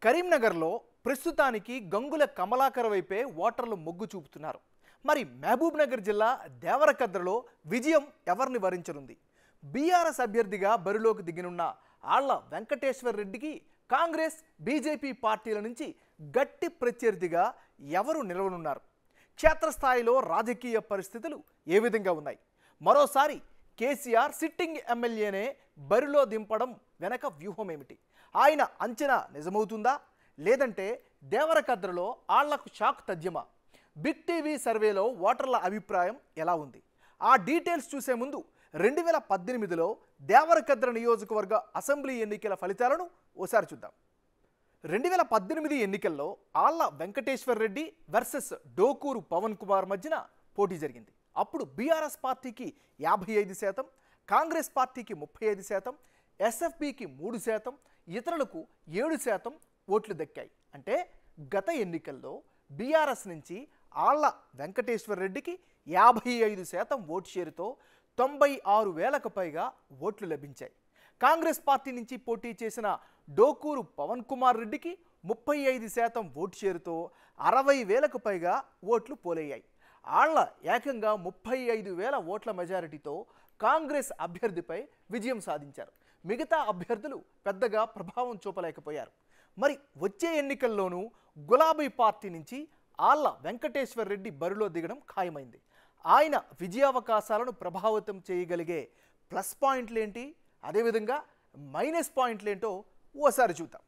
కరీంనగర్లో ప్రస్తుతానికి గంగుల కమలాకర్ వైపే ఓటర్లు మొగ్గు చూపుతున్నారు మరి మహబూబ్ నగర్ జిల్లా దేవరకద్రలో విజయం ఎవరిని వరించనుంది బీఆర్ఎస్ అభ్యర్థిగా బరిలోకి దిగనున్న ఆళ్ల వెంకటేశ్వర్ రెడ్డికి కాంగ్రెస్ బీజేపీ పార్టీల నుంచి గట్టి ప్రత్యర్థిగా ఎవరు నిలవనున్నారు క్షేత్రస్థాయిలో రాజకీయ పరిస్థితులు ఏ విధంగా ఉన్నాయి మరోసారి కేసీఆర్ సిట్టింగ్ ఎమ్మెల్యేనే బరిలో దింపడం వెనక వ్యూహం ఏమిటి ఆయన అంచనా నిజమవుతుందా లేదంటే దేవరకద్రలో ఆళ్లకు షాక్ తథ్యమా బిగ్ టీవీ సర్వేలో ఓటర్ల అభిప్రాయం ఎలా ఉంది ఆ డీటెయిల్స్ చూసే ముందు రెండు వేల పద్దెనిమిదిలో దేవరకద్ర నియోజకవర్గ అసెంబ్లీ ఎన్నికల ఫలితాలను ఓసారి చూద్దాం రెండు వేల పద్దెనిమిది ఎన్నికల్లో ఆళ్ల వెంకటేశ్వర్ రెడ్డి వర్సెస్ డోకూరు పవన్ కుమార్ మధ్యన పోటీ జరిగింది అప్పుడు బీఆర్ఎస్ పార్టీకి యాభై ఐదు శాతం కాంగ్రెస్ పార్టీకి ముప్పై ఐదు శాతం ఎస్ఎఫ్బికి మూడు శాతం ఇతరులకు ఏడు శాతం ఓట్లు దక్కాయి అంటే గత ఎన్నికల్లో బీఆర్ఎస్ నుంచి ఆళ్ల వెంకటేశ్వర్ రెడ్డికి యాభై ఐదు శాతం ఓటు షేరుతో తొంభై ఆరు వేలకు పైగా ఓట్లు లభించాయి కాంగ్రెస్ పార్టీ నుంచి పోటీ చేసిన డోకూరు పవన్ కుమార్ రెడ్డికి ముప్పై ఐదు శాతం ఓటు షేరుతో అరవై వేలకు పైగా ఓట్లు పోలయ్యాయి ఆళ్ల ఏకంగా ముప్పై ఐదు వేల ఓట్ల మెజారిటీతో కాంగ్రెస్ అభ్యర్థిపై విజయం సాధించారు మిగతా అభ్యర్థులు పెద్దగా ప్రభావం చూపలేకపోయారు మరి వచ్చే ఎన్నికల్లోనూ గులాబీ పార్టీ నుంచి ఆళ్ల వెంకటేశ్వర్ రెడ్డి బరిలో దిగడం ఖాయమైంది ఆయన విజయావకాశాలను ప్రభావితం చేయగలిగే ప్లస్ పాయింట్లు ఏంటి అదేవిధంగా మైనస్ పాయింట్లు ఏంటో ఓసారి చూద్దాం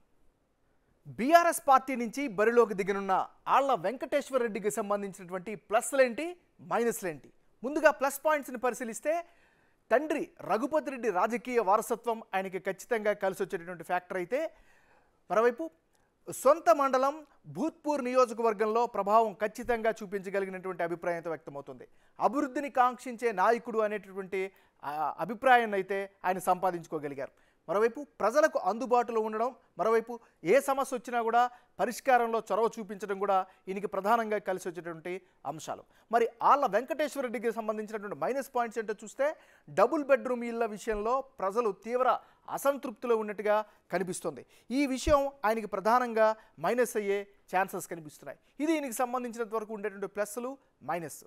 బీఆర్ఎస్ పార్టీ నుంచి బరిలోకి దిగనున్న ఆళ్ల వెంకటేశ్వర రెడ్డికి సంబంధించినటువంటి ప్లస్లేంటి మైనస్లేంటి ముందుగా ప్లస్ పాయింట్స్ని పరిశీలిస్తే తండ్రి రఘుపతి రెడ్డి రాజకీయ వారసత్వం ఆయనకి ఖచ్చితంగా కలిసి వచ్చేటటువంటి ఫ్యాక్టర్ అయితే మరోవైపు సొంత మండలం భూత్పూర్ నియోజకవర్గంలో ప్రభావం ఖచ్చితంగా చూపించగలిగినటువంటి అభిప్రాయంతో వ్యక్తమవుతుంది అభివృద్ధిని కాంక్షించే నాయకుడు అనేటటువంటి ఆ, అభిప్రాయాన్ని అయితే ఆయన సంపాదించుకోగలిగారు మరోవైపు ప్రజలకు అందుబాటులో ఉండడం మరోవైపు ఏ సమస్య వచ్చినా కూడా పరిష్కారంలో చొరవ చూపించడం కూడా ఈయనకి ప్రధానంగా కలిసి వచ్చేటువంటి అంశాలు మరి ఆళ్ళ వెంకటేశ్వర రెడ్డికి సంబంధించినటువంటి మైనస్ పాయింట్స్ ఏంటో చూస్తే డబుల్ బెడ్రూమ్ ఇళ్ల విషయంలో ప్రజలు తీవ్ర అసంతృప్తిలో ఉన్నట్టుగా కనిపిస్తుంది ఈ విషయం ఆయనకి ప్రధానంగా మైనస్ అయ్యే ఛాన్సెస్ కనిపిస్తున్నాయి ఇది ఈయనకి సంబంధించినంత వరకు ఉండేటువంటి ప్లస్లు మైనస్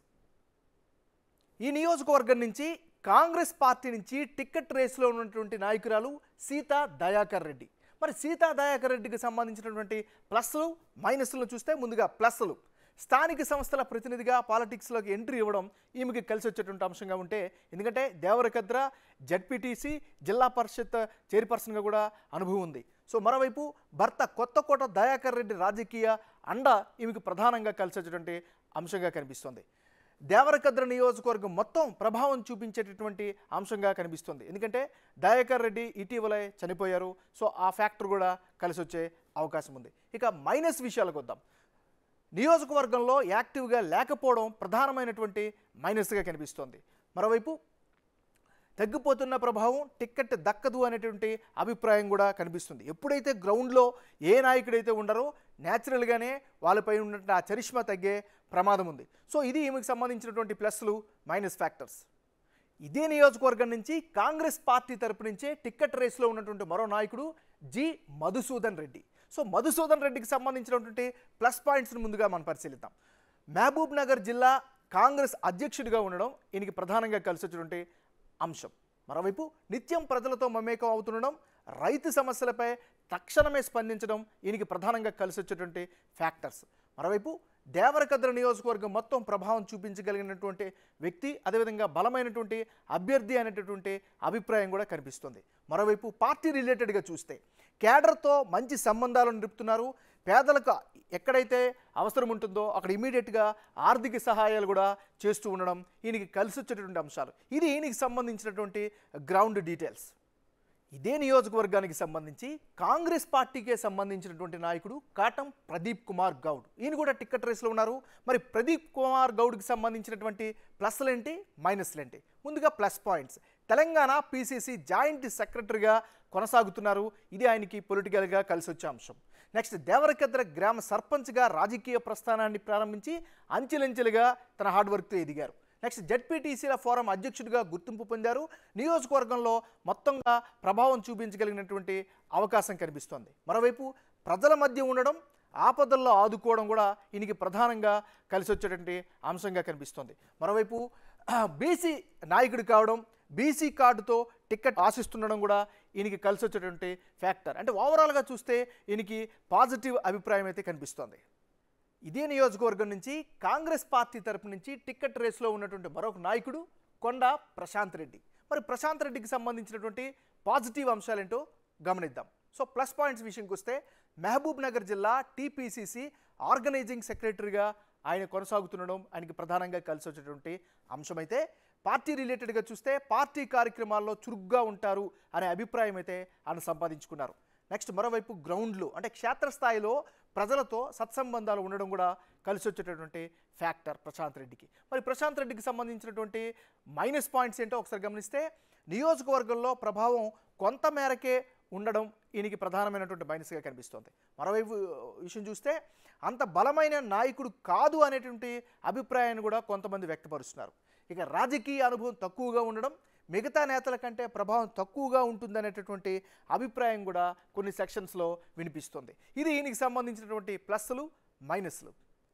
ఈ నియోజకవర్గం నుంచి కాంగ్రెస్ పార్టీ నుంచి టికెట్ రేసులో ఉన్నటువంటి నాయకురాలు సీతా దయాకర్ రెడ్డి మరి సీతా దయాకర్ రెడ్డికి సంబంధించినటువంటి ప్లస్లు మైనస్లను చూస్తే ముందుగా ప్లస్లు స్థానిక సంస్థల ప్రతినిధిగా పాలిటిక్స్లోకి ఎంట్రీ ఇవ్వడం ఈమెకి కలిసి వచ్చేటువంటి అంశంగా ఉంటే ఎందుకంటే దేవరకద్ర జడ్పీటీసీ జిల్లా పరిషత్ చైర్పర్సన్గా కూడా అనుభవం ఉంది సో మరోవైపు భర్త కొత్తకోట దయాకర్ రెడ్డి రాజకీయ అండ ఈమెకి ప్రధానంగా కలిసి వచ్చేటువంటి అంశంగా కనిపిస్తుంది దేవరకద్ర నియోజకవర్గం మొత్తం ప్రభావం చూపించేటటువంటి అంశంగా కనిపిస్తుంది ఎందుకంటే దయాకర్ రెడ్డి ఇటీవలే చనిపోయారు సో ఆ ఫ్యాక్టర్ కూడా కలిసి వచ్చే అవకాశం ఉంది ఇక మైనస్ విషయాలకు వద్దాం నియోజకవర్గంలో యాక్టివ్గా లేకపోవడం ప్రధానమైనటువంటి మైనస్గా కనిపిస్తోంది మరోవైపు తగ్గిపోతున్న ప్రభావం టిక్కెట్ దక్కదు అనేటువంటి అభిప్రాయం కూడా కనిపిస్తుంది ఎప్పుడైతే గ్రౌండ్లో ఏ నాయకుడైతే ఉండరో న్యాచురల్గానే వాళ్ళపై ఉన్నటువంటి ఆ చరిష్మా తగ్గే ప్రమాదం ఉంది సో ఇది ఈమెకు సంబంధించినటువంటి ప్లస్లు మైనస్ ఫ్యాక్టర్స్ ఇదే నియోజకవర్గం నుంచి కాంగ్రెస్ పార్టీ తరపు నుంచే టిక్కెట్ రేస్లో ఉన్నటువంటి మరో నాయకుడు జి మధుసూదన్ రెడ్డి సో మధుసూదన్ రెడ్డికి సంబంధించినటువంటి ప్లస్ పాయింట్స్ని ముందుగా మనం పరిశీలిద్దాం మహబూబ్ నగర్ జిల్లా కాంగ్రెస్ అధ్యక్షుడిగా ఉండడం ఈయనకి ప్రధానంగా కలిసి వచ్చినటువంటి అంశం మరోవైపు నిత్యం ప్రజలతో మమేకం అవుతుండడం రైతు సమస్యలపై తక్షణమే స్పందించడం ఈయనకి ప్రధానంగా కలిసి వచ్చేటువంటి ఫ్యాక్టర్స్ మరోవైపు దేవరకద్ర నియోజకవర్గం మొత్తం ప్రభావం చూపించగలిగినటువంటి వ్యక్తి అదేవిధంగా బలమైనటువంటి అభ్యర్థి అనేటటువంటి అభిప్రాయం కూడా కనిపిస్తుంది మరోవైపు పార్టీ రిలేటెడ్గా చూస్తే కేడర్తో మంచి సంబంధాలను నిలుపుతున్నారు పేదలకు ఎక్కడైతే అవసరం ఉంటుందో అక్కడ ఇమీడియట్గా ఆర్థిక సహాయాలు కూడా చేస్తూ ఉండడం ఈయనకి కలిసి వచ్చేటటువంటి అంశాలు ఇది ఈయనకి సంబంధించినటువంటి గ్రౌండ్ డీటెయిల్స్ ఇదే నియోజకవర్గానికి సంబంధించి కాంగ్రెస్ పార్టీకే సంబంధించినటువంటి నాయకుడు కాటం ప్రదీప్ కుమార్ గౌడ్ ఈయన కూడా టికెట్ రేస్లో ఉన్నారు మరి ప్రదీప్ కుమార్ గౌడ్కి సంబంధించినటువంటి ప్లస్లేంటి మైనస్లేంటి ముందుగా plus points Telangana PCC joint సెక్రటరీగా కొనసాగుతున్నారు ఇది ఆయనకి పొలిటికల్గా కలిసి వచ్చే అంశం నెక్స్ట్ దేవరకద్ర గ్రామ సర్పంచ్గా రాజకీయ ప్రస్థానాన్ని ప్రారంభించి అంచెలంచెలుగా తన హార్డ్ వర్క్తో ఎదిగారు నెక్స్ట్ జడ్పీటీసీల ఫోరం అధ్యక్షుడిగా గుర్తింపు పొందారు నియోజకవర్గంలో మొత్తంగా ప్రభావం చూపించగలిగినటువంటి అవకాశం కనిపిస్తోంది మరోవైపు ప్రజల మధ్య ఉండడం ఆపదల్లో ఆదుకోవడం కూడా ఈయనకి ప్రధానంగా కలిసి వచ్చేటువంటి అంశంగా కనిపిస్తోంది మరోవైపు బీసీ నాయకుడు కావడం బీసీ కార్డుతో టికెట్ ఆశిస్తుండడం కూడా ఈయనకి కలిసి వచ్చేటువంటి ఫ్యాక్టర్ అంటే ఓవరాల్గా చూస్తే ఈయనకి పాజిటివ్ అభిప్రాయం అయితే కనిపిస్తోంది ఇదే నియోజకవర్గం నుంచి కాంగ్రెస్ పార్టీ తరపు నుంచి టికెట్ రేసులో ఉన్నటువంటి మరొక నాయకుడు కొండ ప్రశాంత్ రెడ్డి మరి ప్రశాంత్ రెడ్డికి సంబంధించినటువంటి పాజిటివ్ అంశాలేంటో గమనిద్దాం సో ప్లస్ పాయింట్స్ విషయంకి వస్తే మహబూబ్ నగర్ జిల్లా టీపీసీసీ ఆర్గనైజింగ్ సెక్రటరీగా ఆయన కొనసాగుతుండడం ఆయనకి ప్రధానంగా కలిసి వచ్చేటువంటి అంశమైతే పార్టీ రిలేటెడ్గా చూస్తే పార్టీ కార్యక్రమాల్లో చురుగ్గా ఉంటారు అనే అభిప్రాయం అయితే ఆయన సంపాదించుకున్నారు నెక్స్ట్ మరోవైపు గ్రౌండ్లు అంటే క్షేత్రస్థాయిలో ప్రజలతో సత్సంబంధాలు ఉండడం కూడా కలిసి వచ్చేటటువంటి ఫ్యాక్టర్ ప్రశాంత్ రెడ్డికి మరి ప్రశాంత్ రెడ్డికి సంబంధించినటువంటి మైనస్ పాయింట్స్ ఏంటో ఒకసారి గమనిస్తే నియోజకవర్గంలో ప్రభావం కొంత మేరకే ఉండడం ఈయనకి ప్రధానమైనటువంటి మైనస్గా కనిపిస్తోంది మరోవైపు విషయం చూస్తే అంత బలమైన నాయకుడు కాదు అనేటువంటి అభిప్రాయాన్ని కూడా కొంతమంది వ్యక్తపరుస్తున్నారు ఇక రాజకీయ అనుభవం తక్కువగా ఉండడం మిగతా నేతల కంటే ప్రభావం తక్కువగా ఉంటుందనేటటువంటి అభిప్రాయం కూడా కొన్ని సెక్షన్స్లో వినిపిస్తుంది ఇది ఈయనకి సంబంధించినటువంటి ప్లస్లు మైనస్లు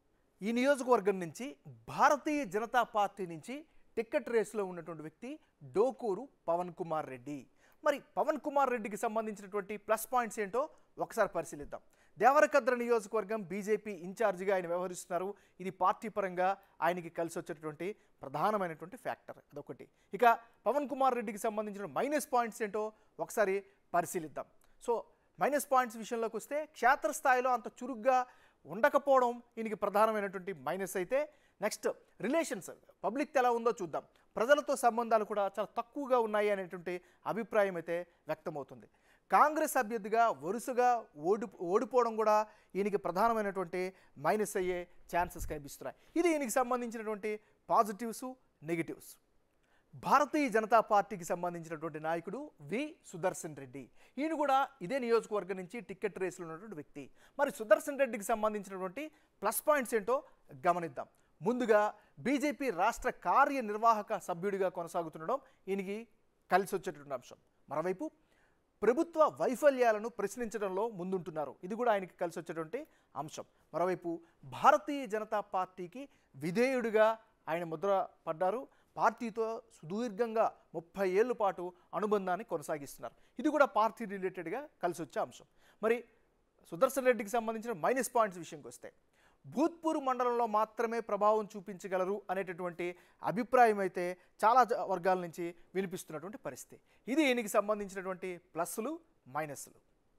ఈ నియోజకవర్గం నుంచి భారతీయ జనతా పార్టీ నుంచి టికెట్ రేసులో ఉన్నటువంటి వ్యక్తి డోకూరు పవన్ కుమార్ రెడ్డి మరి పవన్ కుమార్ రెడ్డికి సంబంధించినటువంటి ప్లస్ పాయింట్స్ ఏంటో ఒకసారి పరిశీలిద్దాం దేవరకద్ర నియోజకవర్గం బీజేపీ ఇన్ఛార్జిగా ఆయన వ్యవహరిస్తున్నారు ఇది పార్టీ పరంగా ఆయనకి కలిసి వచ్చేటటువంటి ప్రధానమైనటువంటి ఫ్యాక్టర్ అదొకటి ఇక పవన్ కుమార్ రెడ్డికి సంబంధించిన మైనస్ పాయింట్స్ ఏంటో ఒకసారి పరిశీలిద్దాం సో మైనస్ పాయింట్స్ విషయంలోకి వస్తే క్షేత్రస్థాయిలో అంత చురుగ్గా ఉండకపోవడం ఈయనకి ప్రధానమైనటువంటి మైనస్ అయితే నెక్స్ట్ రిలేషన్స్ పబ్లిక్ ఎలా ఉందో చూద్దాం ప్రజలతో సంబంధాలు కూడా చాలా తక్కువగా ఉన్నాయి అనేటువంటి అభిప్రాయం అయితే వ్యక్తమవుతుంది కాంగ్రెస్ అభ్యర్థిగా వరుసగా ఓడి ఓడిపోవడం కూడా ఈయనకి ప్రధానమైనటువంటి మైనస్ అయ్యే ఛాన్సెస్ కనిపిస్తున్నాయి ఇది ఈయనకి సంబంధించినటువంటి పాజిటివ్స్ నెగిటివ్స్ భారతీయ జనతా పార్టీకి సంబంధించినటువంటి నాయకుడు వి సుదర్శన్ రెడ్డి ఈయన కూడా ఇదే నియోజకవర్గం నుంచి టికెట్ రేసులో ఉన్నటువంటి వ్యక్తి మరి సుదర్శన్ రెడ్డికి సంబంధించినటువంటి ప్లస్ పాయింట్స్ ఏంటో గమనిద్దాం ముందుగా బీజేపీ రాష్ట్ర కార్యనిర్వాహక సభ్యుడిగా కొనసాగుతుండడం ఈయనకి కలిసి వచ్చేటువంటి అంశం మరోవైపు ప్రభుత్వ వైఫల్యాలను ప్రశ్నించడంలో ముందుంటున్నారు ఇది కూడా ఆయనకి కలిసి వచ్చేటువంటి అంశం మరోవైపు భారతీయ జనతా పార్టీకి విధేయుడిగా ఆయన ముద్ర పడ్డారు పార్టీతో సుదీర్ఘంగా ముప్పై ఏళ్ళ పాటు అనుబంధాన్ని కొనసాగిస్తున్నారు ఇది కూడా పార్టీ రిలేటెడ్గా కలిసి వచ్చే అంశం మరి సుదర్శన్ రెడ్డికి సంబంధించిన మైనస్ పాయింట్స్ విషయంకి వస్తే భూత్పూర్ మండలంలో మాత్రమే ప్రభావం చూపించగలరు అనేటటువంటి అభిప్రాయం అయితే చాలా జ- వర్గాల నుంచి వినిపిస్తున్నటువంటి పరిస్థితి ఇది ఈయనకి సంబంధించినటువంటి ప్లస్లు మైనస్లు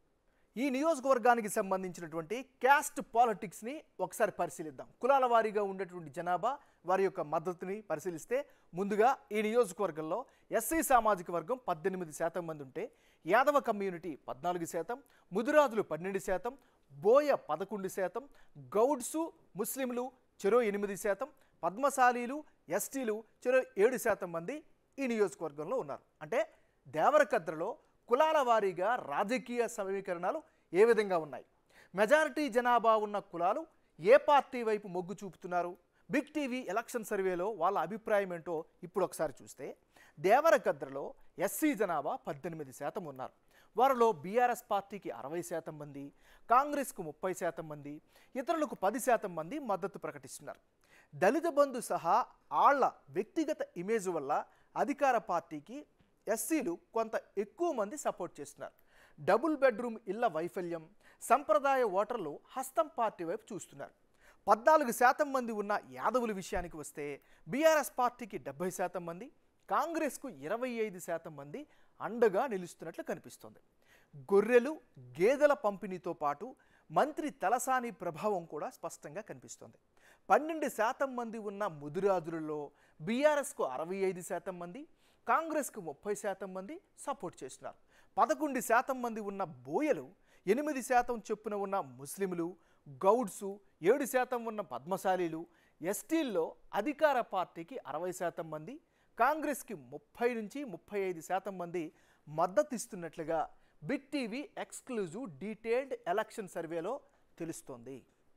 ఈ నియోజకవర్గానికి సంబంధించినటువంటి క్యాస్ట్ పాలిటిక్స్ని ఒకసారి పరిశీలిద్దాం కులాల వారీగా ఉండేటువంటి జనాభా వారి యొక్క మద్దతుని పరిశీలిస్తే ముందుగా ఈ నియోజకవర్గంలో ఎస్సీ సామాజిక వర్గం పద్దెనిమిది శాతం మంది ఉంటే యాదవ కమ్యూనిటీ పద్నాలుగు శాతం ముదిరాజులు పన్నెండు శాతం బోయ పదకొండు శాతం గౌడ్సు ముస్లింలు చెరో ఎనిమిది శాతం పద్మశాలీలు ఎస్టీలు చెరో ఏడు శాతం మంది ఈ నియోజకవర్గంలో ఉన్నారు అంటే దేవరకద్రలో కులాల వారీగా రాజకీయ సమీకరణాలు ఏ విధంగా ఉన్నాయి మెజారిటీ జనాభా ఉన్న కులాలు ఏ పార్టీ వైపు మొగ్గు చూపుతున్నారు బిగ్ టీవీ ఎలక్షన్ సర్వేలో వాళ్ళ అభిప్రాయం ఏంటో ఇప్పుడు ఒకసారి చూస్తే దేవరకద్రలో ఎస్సీ జనాభా పద్దెనిమిది శాతం ఉన్నారు వారిలో బీఆర్ఎస్ పార్టీకి అరవై శాతం మంది కాంగ్రెస్కు ముప్పై శాతం మంది ఇతరులకు పది శాతం మంది మద్దతు ప్రకటిస్తున్నారు దళిత బంధు సహా ఆళ్ల వ్యక్తిగత ఇమేజ్ వల్ల అధికార పార్టీకి ఎస్సీలు కొంత ఎక్కువ మంది సపోర్ట్ చేస్తున్నారు డబుల్ బెడ్రూమ్ ఇళ్ల వైఫల్యం సంప్రదాయ ఓటర్లు హస్తం పార్టీ వైపు చూస్తున్నారు పద్నాలుగు శాతం మంది ఉన్న యాదవుల విషయానికి వస్తే బీఆర్ఎస్ పార్టీకి డెబ్బై శాతం మంది కాంగ్రెస్కు ఇరవై ఐదు శాతం మంది అండగా నిలుస్తున్నట్లు కనిపిస్తోంది గొర్రెలు గేదెల పంపిణీతో పాటు మంత్రి తలసాని ప్రభావం కూడా స్పష్టంగా కనిపిస్తోంది పన్నెండు శాతం మంది ఉన్న ముదిరాజులలో బీఆర్ఎస్కు అరవై ఐదు శాతం మంది కాంగ్రెస్కు ముప్పై శాతం మంది సపోర్ట్ చేస్తున్నారు పదకొండు శాతం మంది ఉన్న బోయలు ఎనిమిది శాతం చొప్పున ఉన్న ముస్లింలు గౌడ్సు ఏడు శాతం ఉన్న పద్మశాలీలు ఎస్టీల్లో అధికార పార్టీకి అరవై శాతం మంది కాంగ్రెస్కి ముప్పై నుంచి ముప్పై ఐదు శాతం మంది మద్దతు ఇస్తున్నట్లుగా Big TV exclusive detailed election సర్వేలో తెలుస్తోంది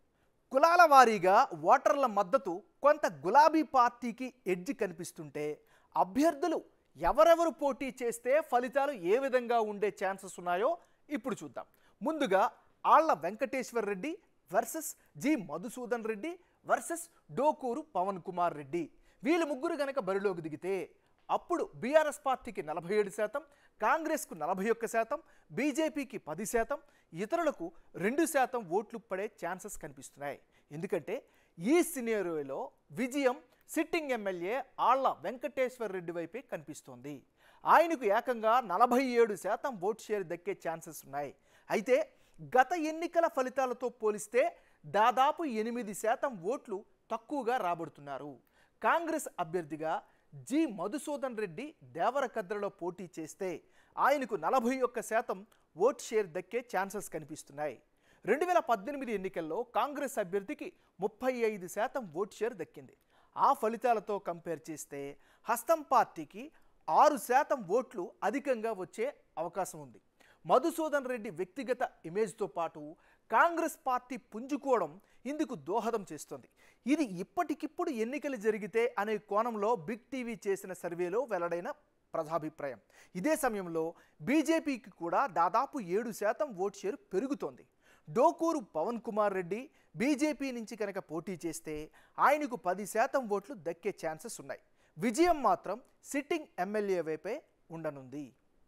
కులాల వారీగా ఓటర్ల మద్దతు కొంత గులాబీ పార్టీకి ఎడ్జి కనిపిస్తుంటే అభ్యర్థులు ఎవరెవరు పోటీ చేస్తే ఫలితాలు ఏ విధంగా ఉండే ఛాన్సెస్ ఉన్నాయో ఇప్పుడు చూద్దాం ముందుగా Alla Venkateswar Reddy versus G Madhusudan Reddy versus Dokuru Pavan Kumar Reddy వీళ్ళు ముగ్గురు గనక బరిలోకి దిగితే అప్పుడు బీఆర్ఎస్ పార్టీకి నలభై ఏడు శాతం కాంగ్రెస్కు నలభై ఒక్క శాతం బీజేపీకి పది శాతం ఇతరులకు రెండు శాతం ఓట్లు పడే ఛాన్సెస్ కనిపిస్తున్నాయి ఎందుకంటే ఈ సినేరియోలో విజయం సిట్టింగ్ ఎమ్మెల్యే ఆళ్ల వెంకటేశ్వర్ రెడ్డి వైపే కనిపిస్తోంది ఆయనకు ఏకంగా నలభై ఏడు శాతం ఓట్ షేర్ దక్కే ఛాన్సెస్ ఉన్నాయి అయితే గత ఎన్నికల ఫలితాలతో పోలిస్తే దాదాపు ఎనిమిది శాతం ఓట్లు తక్కువగా రాబడుతున్నారు కాంగ్రెస్ అభ్యర్థిగా జి మధుసూదన్ రెడ్డి దేవరకద్రలో పోటీ చేస్తే ఆయనకు నలభై ఒక్క శాతం ఓట్ షేర్ దక్కే ఛాన్సెస్ కనిపిస్తున్నాయి రెండు వేల పద్దెనిమిది ఎన్నికల్లో కాంగ్రెస్ అభ్యర్థికి ముప్పై ఐదు శాతం ఓట్ షేర్ దక్కింది ఆ ఫలితాలతో కంపేర్ చేస్తే హస్తం పార్టీకి ఆరు శాతం ఓట్లు అధికంగా వచ్చే అవకాశం ఉంది మధుసూదన్ రెడ్డి వ్యక్తిగత ఇమేజ్తో పాటు కాంగ్రెస్ పార్టీ పుంజుకోవడం ఇందుకు దోహదం చేస్తుంది ఇది ఇప్పటికిప్పుడు ఎన్నికలు జరిగితే అనే కోణంలో బిగ్ టీవీ చేసిన సర్వేలో వెల్లడైన ప్రజాభిప్రాయం ఇదే సమయంలో బీజేపీకి కూడా దాదాపు ఏడు శాతం ఓట్ షేర్ పెరుగుతోంది డోకూరు పవన్ కుమార్ రెడ్డి బీజేపీ నుంచి కనుక పోటీ చేస్తే ఆయనకు పది శాతం ఓట్లు దక్కే ఛాన్సెస్ ఉన్నాయి విజయం మాత్రం సిట్టింగ్ ఎమ్మెల్యే వైపే ఉండనుంది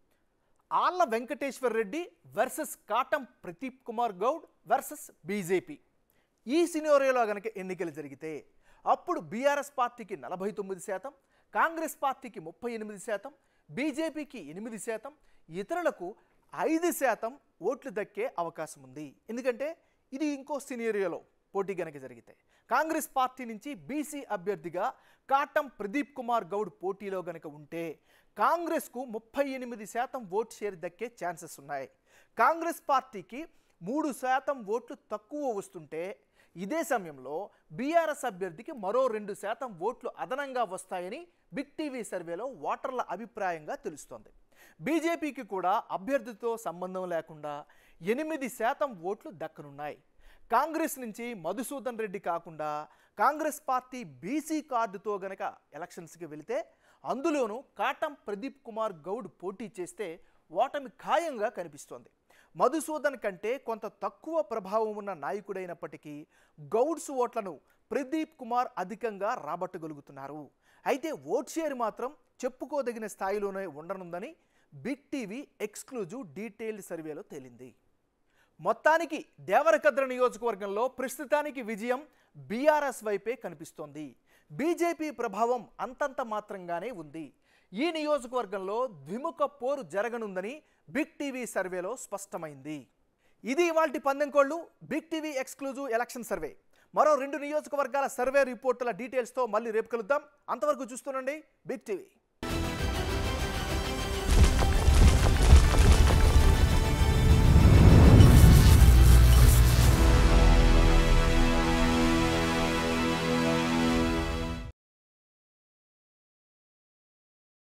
Alla Venkateswar Reddy versus Katam Pradeep Kumar Goud versus BJP ఈ సినోరియోలో గనక ఎన్నికలు జరిగితే అప్పుడు బీఆర్ఎస్ పార్టీకి నలభై తొమ్మిది శాతం కాంగ్రెస్ పార్టీకి ముప్పై ఎనిమిది శాతం బీజేపీకి ఎనిమిది శాతం ఇతరులకు ఐదు శాతం ఓట్లు దక్కే అవకాశం ఉంది ఎందుకంటే ఇది ఇంకో సినేరియోలో పోటీ గనక జరిగితే కాంగ్రెస్ పార్టీ నుంచి బీసీ అభ్యర్థిగా కాటం ప్రదీప్ కుమార్ గౌడ్ పోటీలో గనక ఉంటే కాంగ్రెస్కు ముప్పై ఎనిమిది శాతం ఓట్ షేర్ దక్కే ఛాన్సెస్ ఉన్నాయి కాంగ్రెస్ పార్టీకి మూడు శాతం ఓట్లు తక్కువ వస్తుంటే ఇదే సమయంలో బీఆర్ఎస్ అభ్యర్థికి మరో రెండు శాతం ఓట్లు అదనంగా వస్తాయని బిగ్ టీవీ సర్వేలో ఓటర్ల అభిప్రాయంగా తెలుస్తోంది బీజేపీకి కూడా అభ్యర్థితో సంబంధం లేకుండా ఎనిమిది శాతం ఓట్లు దక్కనున్నాయి కాంగ్రెస్ నుంచి మధుసూదన్ రెడ్డి కాకుండా కాంగ్రెస్ పార్టీ బీసీ కార్డుతో గనక ఎలక్షన్స్కి వెళితే అందులోనూ కాటం ప్రదీప్ కుమార్ గౌడ్ పోటీ చేస్తే ఓటమి ఖాయంగా కనిపిస్తోంది మధుసూదన్ కంటే కొంత తక్కువ ప్రభావం ఉన్న నాయకుడైనప్పటికీ గౌడ్స్ ఓట్లను ప్రదీప్ కుమార్ అధికంగా రాబట్టగలుగుతున్నారు అయితే ఓట్ షేర్ మాత్రం చెప్పుకోదగిన స్థాయిలోనే ఉండనుందని బిగ్ టీవీ ఎక్స్క్లూజివ్ డీటెయిల్డ్ సర్వేలో తేలింది మొత్తానికి దేవరకద్ర నియోజకవర్గంలో ప్రస్తుతానికి విజయం బీఆర్ఎస్ వైపే కనిపిస్తోంది బీజేపీ ప్రభావం అంతంత మాత్రంగానే ఉంది ఈ నియోజకవర్గంలో ద్విముఖ పోరు జరగనుందని బిగ్ టీవీ సర్వేలో స్పష్టమైంది ఇది ఇవాల్టి పందెంకోళ్ళు Big TV exclusive election survey మరో రెండు నియోజకవర్గాల సర్వే రిపోర్టుల డీటెయిల్స్తో మళ్ళీ రేపు కలుద్దాం అంతవరకు చూస్తుండండి బిగ్ టీవీ